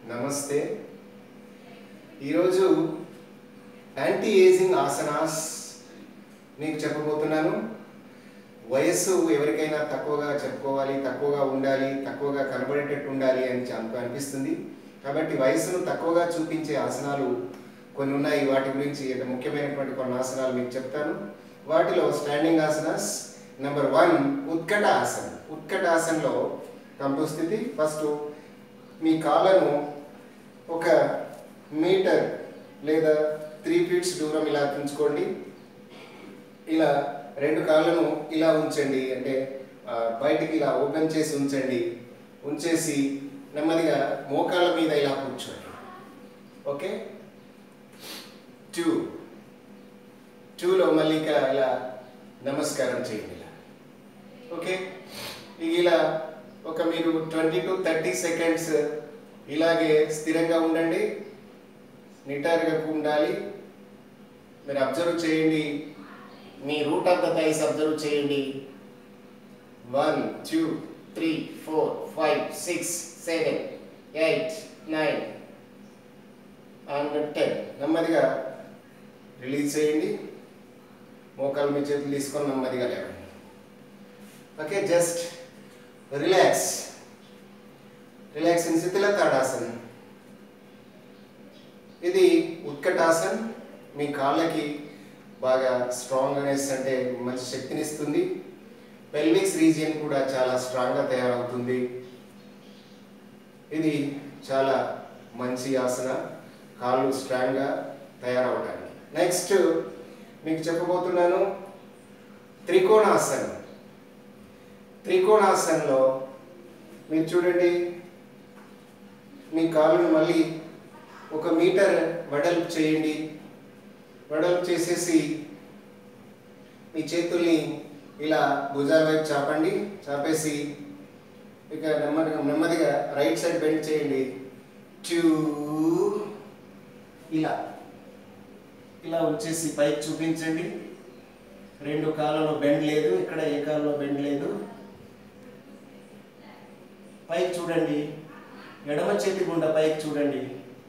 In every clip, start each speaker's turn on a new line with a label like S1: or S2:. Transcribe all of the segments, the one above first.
S1: నమస్తే ఈరోజు anti ageing asanas మీకు చెప్పబోతున్నాను వయస్సు ఎవరికైనా తక్కువగా చెప్పుకోవాలి తక్కువగా ఉండాలి తక్కువగా కనబడేటట్టు ఉండాలి అని నాకు అనిపిస్తుంది కాబట్టి వయసును తక్కువగా చూపించే ఆసనాలు కొన్ని ఉన్నాయి వాటి గురించి అంటే ముఖ్యమైనటువంటి కొన్ని ఆసనాలు మీకు చెప్తాను వాటిలో స్టాండింగ్ ఆసనాస్ నెంబర్ వన్ ఉత్కట ఆసనం ఉత్కట ఆసనంలో కంపు స్థితి ఫస్ట్ మీ కాళ్ళను ఒక మీటర్ లేదా త్రీ ఫీట్స్ దూరం ఇలా ఉంచుకోండి ఇలా రెండు కాళ్ళను ఇలా ఉంచండి అంటే ఆ, బయటికి ఇలా ఓపెన్ చేసి ఉంచండి ఉంచేసి నెమ్మదిగా మోకాళ్ళ మీద ఇలా కూర్చోండి ఓకే టూ టూలో మళ్ళీ ఇంకా ఇలా నమస్కారం చేయండి ఇలా ఓకే ఇక ఇలా ఒక మీరు ట్వంటీ టు థర్టీ సెకండ్స్ ఇలాగే స్థిరంగా ఉండండి నిటారుగా ఉండాలి మీరు అబ్జర్వ్ చేయండి మీ root of the thighs observe చేయండి one two three four five six seven eight nine and ten నెమ్మదిగా రిలీజ్ చేయండి మోకాలు మీ చేతులు తీసుకొని నెమ్మదిగా లేవండి okay just relax relax in శిథిల తాడాసన్ ఇది ఉత్కటాసన్ మీ కాళ్ళకి బాగా స్ట్రాంగ్ అనేసి అంటే మంచి శక్తినిస్తుంది పెల్విక్స్ రీజియన్ కూడా చాలా స్ట్రాంగ్గా తయారవుతుంది ఇది చాలా మంచి ఆసన కాళ్ళు స్ట్రాంగ్గా తయారవడానికి నెక్స్ట్ మీకు చెప్పబోతున్నాను త్రికోణాసనం త్రికోణాసనంలో మీరు చూడండి మీ కాళ్ళను మళ్ళీ ఒక మీటర్ వెడల్పు చేయండి వెడల్పు చేసేసి మీ చేతుల్ని ఇలా భుజాల వైపు చాపండి చాపేసి ఇక నెమ్మదిగా నెమ్మదిగా రైట్ సైడ్ బెండ్ చేయండి టూ ఇలా ఇలా వచ్చేసి పైకి చూపించండి రెండు కాళ్ళలో బెండ్ లేదు ఇక్కడ ఏ కాళ్ళలో బెండ్ లేదు పైకి చూడండి ఎడమ చేతి గుండా పైకి చూడండి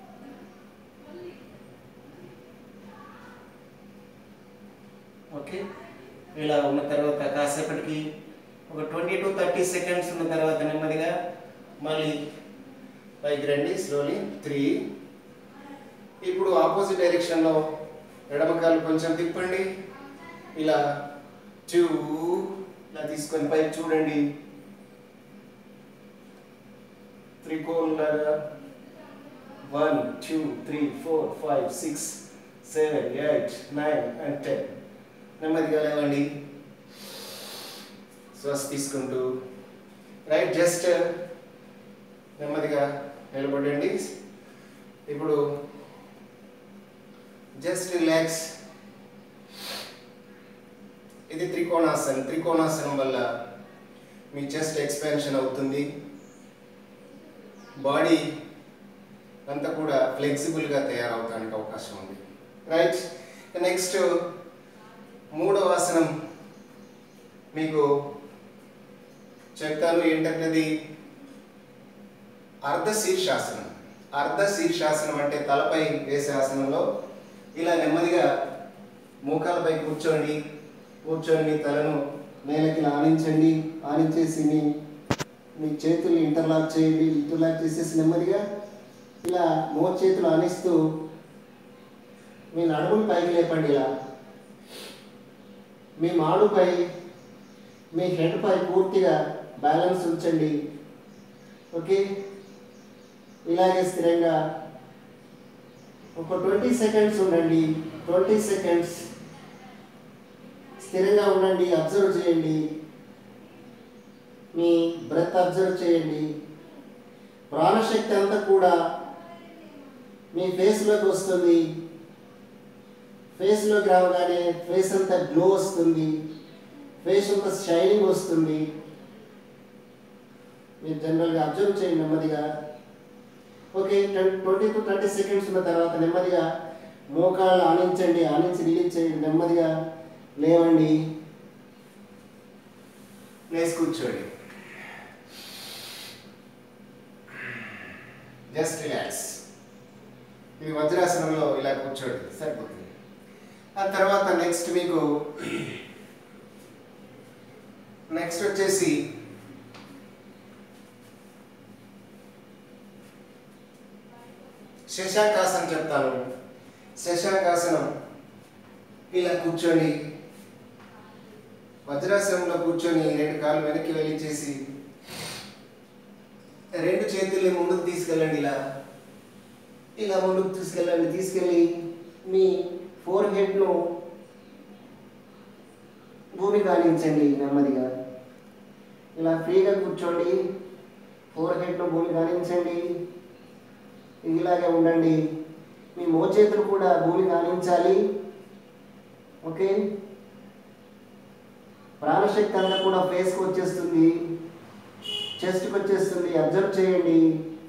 S1: ఓకే ఇలా ఉన్న తర్వాత కాసేపటికి ఒక ట్వంటీ టు థర్టీ సెకండ్స్ ఉన్న తర్వాత నెమ్మదిగా మళ్ళీ పైకి రండి స్లోలీ త్రీ ఇప్పుడు ఆపోజిట్ డైరెక్షన్లో ఎడమ కాలు కొంచెం తిప్పండి ఇలా టూ ఇలా తీసుకొని పైకి చూడండి త్రికోణలాగా one two three four five six seven eight nine and ten నెమ్మదిగా లేవండి శ్వాస తీసుకుంటూ రైట్ జస్ట్ నెమ్మదిగా నిలబడండి ఇప్పుడు జస్ట్ రిలాక్స్ ఇది త్రికోణాసనం త్రికోణాసనం వల్ల మీ చెస్ట్ ఎక్స్పాన్షన్ అవుతుంది బాడీ అంతా కూడా ఫ్లెక్సిబుల్గా తయారవడానికి అవకాశం ఉంది రైట్ నెక్స్ట్ మూడవ ఆసనం మీకు చెప్తాను ఏంటంటే అర్ధ శీర్షాసనం అర్ధ శీర్షాసనం అంటే తలపై వేసే ఆసనంలో ఇలా నెమ్మదిగా మోకాలపై కూర్చోండి కూర్చొని మీ తలను నేలకి ఇలా ఆనించండి ఆనించేసి మీ మీ చేతుల్ని ఇంటర్లాక్ చేయండి ఇంటర్లాక్ చేసేసి నెమ్మదిగా ఇలా మో చేతులు ఆనిస్తూ మీ నడుముని పైకి లేపండి ఇలా మీ మాడుపై మీ హెడ్ పై పూర్తిగా బ్యాలెన్స్ ఉంచండి ఓకే ఇలాగే స్థిరంగా ఒక ట్వంటీ సెకండ్స్ ఉండండి ట్వంటీ సెకండ్స్ స్థిరంగా ఉండండి అబ్జర్వ్ చేయండి మీ బ్రెత్ అబ్జర్వ్ చేయండి ప్రాణశక్తి అంతా కూడా మీ ఫేస్లోకి వస్తుంది ఫేస్లోకి రావగానే ఫేస్ అంతా గ్లో వస్తుంది ఫేస్ అంతా షైనింగ్ వస్తుంది మీరు జనరల్గా అబ్జర్వ్ చేయండి నెమ్మదిగా okay twenty to thirty seconds ఉన్న తర్వాత నెమ్మదిగా మోకాళ్ళు ఆనించండి ఆనించి రిలీజ్ చేయండి నెమ్మదిగా లేవండి ప్లేస్ కూర్చోండి జస్ట్ రిలాక్స్ ఇది వజ్రాసనంలో ఇలా కూర్చోండి సరిపోతుంది ఆ తర్వాత నెక్స్ట్ మీకు నెక్స్ట్ వచ్చేసి శశాకాసనం చెప్తాను శశాకాసనం ఇలా కూర్చోండి వజ్రాసనంలో కూర్చొని రెండు కాళ్ళు వెనక్కి వెళ్ళించేసి రెండు చేతుల్ని ముందుకు తీసుకెళ్ళండి ఇలా ఇలా ముందుకు తీసుకెళ్ళండి తీసుకెళ్ళి మీ ఫోర్ హెడ్ను భూమి కానించండి నెమ్మదిగా ఇలా ఫ్రీగా కూర్చోండి ఫోర్ హెడ్ను భూమి కానించండి ఇలాగే ఉండండి మీ మోచేతులు కూడా భూమి కానించాలి ఓకే ప్రాణశక్తి అంతా కూడా ఫేస్కి వచ్చేస్తుంది చెస్ట్కి వచ్చేస్తుంది అబ్జర్వ్ చేయండి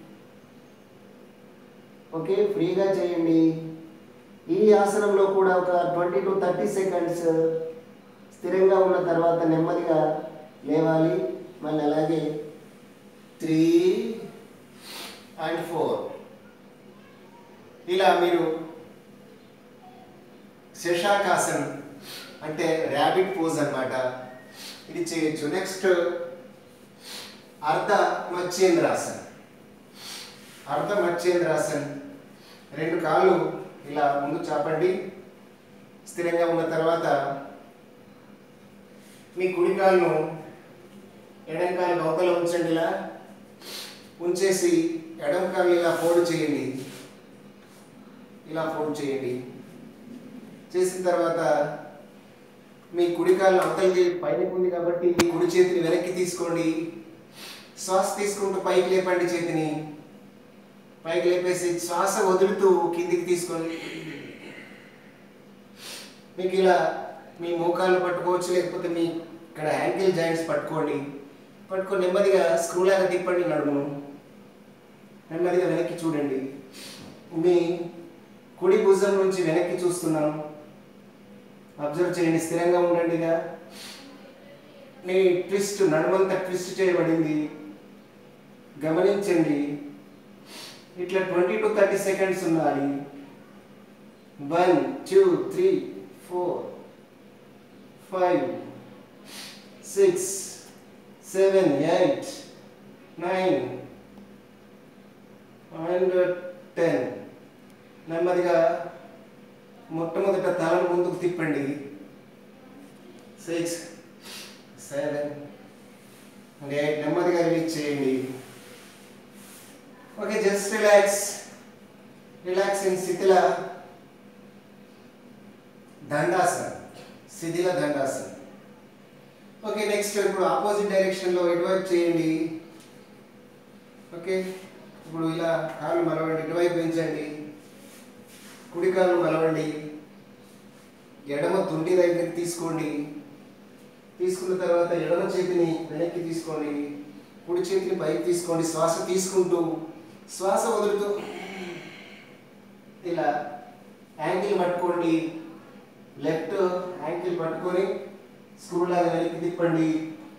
S1: ఓకే ఫ్రీగా చేయండి ఈ ఆసనంలో కూడా ఒక ట్వంటీ టు థర్టీ సెకండ్స్ స్థిరంగా ఉన్న తర్వాత నెమ్మదిగా లేవాలి మళ్ళీ అలాగే త్రీ అండ్ ఫోర్ ఇలా మీరు శశాకాసన్ అంటే ర్యాబిట్ పోజ్ అన్నమాట ఇది చేయొచ్చు నెక్స్ట్ అర్ధ మత్స్యేంద్రాసన్ అర్ధ మత్స్యేంద్రాసన్ రెండు కాళ్ళు ఇలా ముందు చాపండి స్థిరంగా ఉన్న తర్వాత మీ కుడి కాలును ఎడం కాలు అవతల ఉంచండి ఇలా ఉంచేసి ఎడం కాలు ఇలా ఫోల్డ్ చేయండి ఇలా ఫోల్డ్ చేయండి చేసిన తర్వాత మీ కుడి కాలు అవతలకి పైనకి ఉంది కాబట్టి మీ కుడి చేతిని వెనక్కి తీసుకోండి శ్వాస తీసుకుంటూ పైకి లేపండి చేతిని పైకి లేపేసి శ్వాస వదులుతూ కిందికి తీసుకోండి మీకు ఇలా మీ మోకాళ్ళు పట్టుకోవచ్చు లేకపోతే మీ ఇక్కడ యాంకిల్ జాయింట్స్ పట్టుకోండి పట్టుకొని నెమ్మదిగా స్క్రూ లాగా తిప్పండి నడుమును నెమ్మదిగా వెనక్కి చూడండి మీ కుడి భుజం నుంచి వెనక్కి చూస్తున్నాను అబ్జర్వ్ చేయండి స్థిరంగా ఉండండిగా మీ ట్విస్ట్ నడుమంతా ట్విస్ట్ చేయబడింది గమనించండి ఇట్లా ట్వంటీ టు థర్టీ సెకండ్స్ ఉండాలి one two three four five six seven eight nine and ten నెమ్మదిగా మొట్టమొదట తలను ముందుకు తిప్పండి సిక్స్ సెవెన్ అండ్ ఎయిట్ నెమ్మదిగా రిలీజ్ చేయండి okay just relax relax in శిథిల దండాసన్ శిథిల దండాసన్ ఓకే నెక్స్ట్ ఇప్పుడు ఆపోజిట్ డైరెక్షన్లో ఇటువైపు చేయండి ఓకే ఇప్పుడు ఇలా కాళ్ళు మలవండి ఇటువైపు పెంచండి కుడి కాలు మలవండి ఎడమ తుంటి దగ్గరికి తీసుకోండి తీసుకున్న తర్వాత ఎడమ చేతిని వెనక్కి తీసుకోండి కుడి చేతిని పైకి తీసుకోండి శ్వాస తీసుకుంటూ శ్వాస వదులుతూ ఇలా యాంకిల్ పట్టుకోండి లెఫ్ట్ యాంకిల్ పట్టుకొని స్క్రూ లాగా వెనక్కి తిప్పండి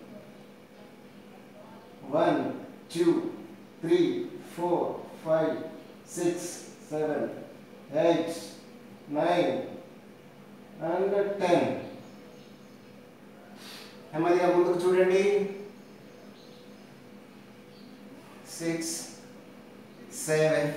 S1: one two three four five six seven eight nine and ten నెమ్మదిగా ముందుకు చూడండి six seven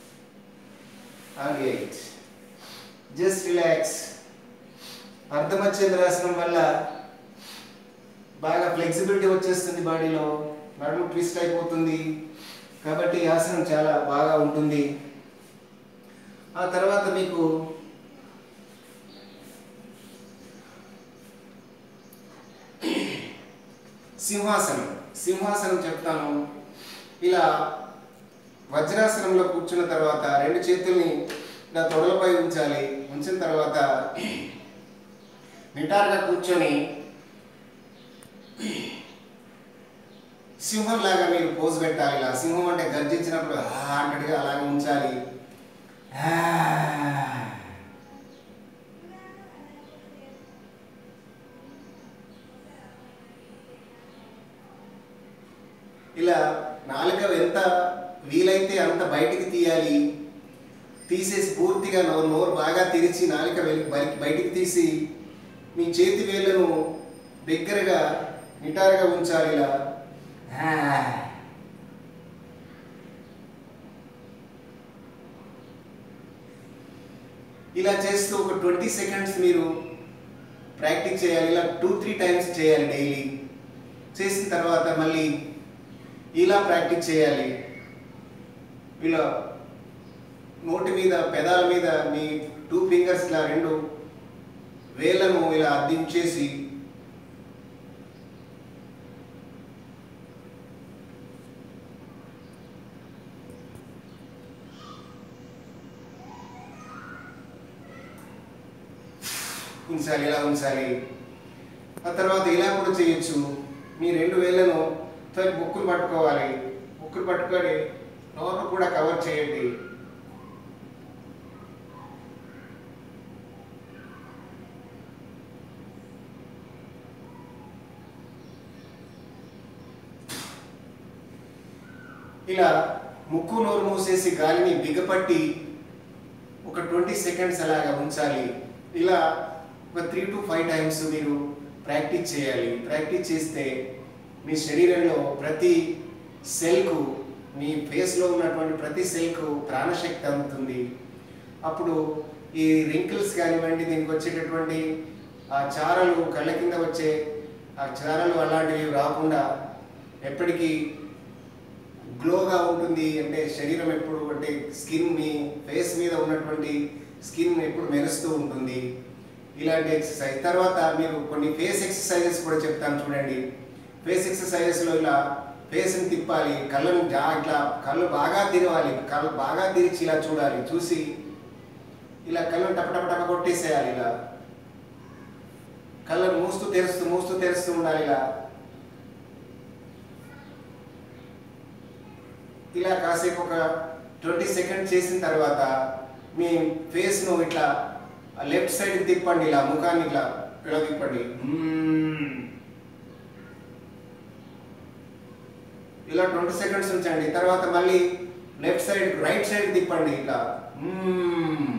S1: and eight just relax అర్ధమచ్చేంద్రాసనం వల్ల బాగా ఫ్లెక్సిబిలిటీ వచ్చేస్తుంది బాడీలో నడుము ట్విస్ట్ అయిపోతుంది కాబట్టి ఈ ఆసనం చాలా బాగా ఉంటుంది ఆ తర్వాత మీకు సింహాసనం సింహాసనం చెప్తాను ఇలా వజ్రాసనంలో కూర్చున్న తర్వాత రెండు చేతుల్ని ఇలా తొడలపై ఉంచాలి ఉంచిన తర్వాత నిటారుగా కూర్చొని సింహం లాగా మీరు పోజ్ పెట్టాలి ఇలా సింహం అంటే గర్జించినప్పుడు "ఆ" అన్నట్టుగా అలాగే ఉంచాలి "ఆ." ఇలా నాలుక ఎంత వీలైతే వీలైతే అంత బయటికి తీయాలి తీసేసి పూర్తిగా నోరు నోరు బాగా తెరిచి నాలిక వెలి బయటికి బయటికి తీసి మీ చేతి వేళ్ళను దగ్గరగా నిటారుగా ఉంచాలి ఇలా ఇలా చేస్తూ ఒక ట్వంటీ సెకండ్స్ మీరు ప్రాక్టీస్ చేయాలి ఇలా టూ త్రీ టైమ్స్ చేయాలి డైలీ చేసిన తర్వాత మళ్ళీ ఇలా ప్రాక్టీస్ చేయాలి ఇలా నోటి మీద పెదాల మీద మీ టూ ఫింగర్స్ ఇలా రెండు వేళ్ళను ఇలా అద్దించేసి ఉంచాలి ఇలా ఉంచాలి ఆ తర్వాత ఇలా కూడా చేయొచ్చు మీ రెండు వేళ్ళను తో- బుక్కులు పట్టుకోవాలి బుక్కులు పట్టుకొని నోరు కూడా కవర్ చేయండి ఇలా ముక్కు నోరు మూసేసి గాలిని బిగపట్టి ఒక ట్వంటీ సెకండ్స్ అలాగా ఉంచాలి ఇలా ఒక త్రీ టు ఫైవ్ టైమ్స్ మీరు ప్రాక్టీస్ చేయాలి ప్రాక్టీస్ చేస్తే మీ శరీరంలో ప్రతి సెల్కు మీ ఫేస్లో ఉన్నటువంటి ప్రతి సెల్కు ప్రాణశక్తి అందుతుంది అప్పుడు ఈ రింకిల్స్ కానివ్వండి దీనికి వచ్చేటటువంటి ఆ చారలు కళ్ళ కింద వచ్చే ఆ చారలు అలాంటివి రాకుండా ఎప్పటికీ గ్లోగా ఉంటుంది అంటే శరీరం ఎప్పుడు అంటే స్కిన్ మీ ఫేస్ మీద ఉన్నటువంటి స్కిన్ ఎప్పుడు మెరుస్తూ ఉంటుంది ఇలాంటి ఎక్సర్సైజ్ తర్వాత మీరు కొన్ని ఫేస్ ఎక్సర్సైజెస్ కూడా చెప్తాను చూడండి ఫేస్ ఎక్సర్సైజెస్లో ఇలా ఫేస్ని తిప్పాలి కళ్ళను జా ఇట్లా కళ్ళు బాగా తిరవాలి కళ్ళు బాగా తెరిచి ఇలా చూడాలి చూసి ఇలా కళ్ళను టప టప టప కొట్టేసేయాలి ఇలా కళ్ళను మూస్తూ తెరుస్తూ మూస్తూ తెరుస్తూ ఉండాలి ఇలా ఇలా కాసేపు ఒక ట్వంటీ సెకండ్ చేసిన తర్వాత మీ ఫేస్ను ఇట్లా లెఫ్ట్ సైడ్ తిప్పండి ఇలా ముఖాన్ని ఇట్లా ఇలా తిప్పండి మ్మ్. ఇలా ట్వంటీ సెకండ్స్ ఉంచండి తర్వాత మళ్ళీ లెఫ్ట్ సైడ్ రైట్ సైడ్ తిప్పండి ఇట్లా మ్మ్.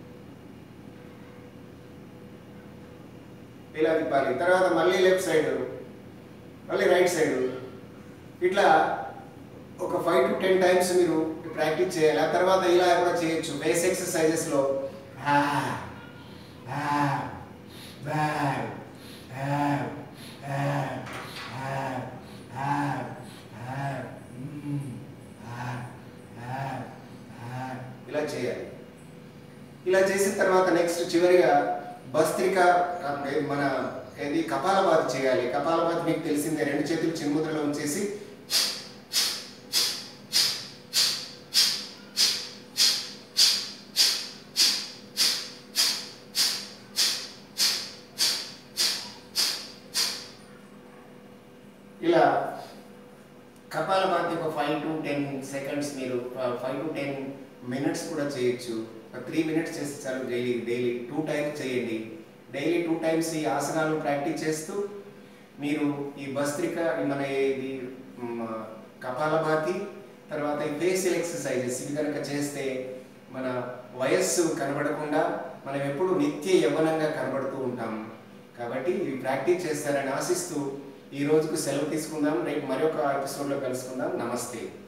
S1: ఇలా తిప్పాలి తర్వాత మళ్ళీ లెఫ్ట్ సైడ్ మళ్ళీ రైట్ సైడ్ ఇట్లా ఒక ఫైవ్ టు టెన్ టైమ్స్ మీరు ప్రాక్టీస్ చేయాలి ఆ తర్వాత ఇలా కూడా చేయొచ్చు ఫేస్ ఎక్సర్సైజెస్లో ఇలా చేయాలి ఇలా చేసిన తర్వాత నెక్స్ట్ చివరిగా భస్త్రిక మన ఏది కపాలభాతి చేయాలి కపాలభాతి మీకు తెలిసిందే రెండు చేతులు చిన్ముద్రలో ఉంచేసి ఇలా కపాలభాతి ఒక ఫైవ్ టు టెన్ సెకండ్స్ మీరు ఫైవ్ టు టెన్ మినిట్స్ కూడా చేయొచ్చు ఒక త్రీ మినిట్స్ చేస్తే చాలు డైలీ డైలీ టూ టైమ్స్ చేయండి డైలీ టూ టైమ్స్ ఈ ఆసనాలు ప్రాక్టీస్ చేస్తూ మీరు ఈ భస్త్రిక ఈ మన ఇది మ, కపాలభాతి తర్వాత ఈ ఫేషియల్ ఎక్సర్సైజెస్ ఇవి కనుక చేస్తే మన వయస్సు కనబడకుండా మనం ఎప్పుడు నిత్య యవ్వనంగా కనబడుతూ ఉంటాం కాబట్టి ఇవి ప్రాక్టీస్ చేస్తారని ఆశిస్తూ ఈ రోజుకు సెలవు తీసుకుందాం రేపు మరొక ఎపిసోడ్లో కలుసుకుందాం నమస్తే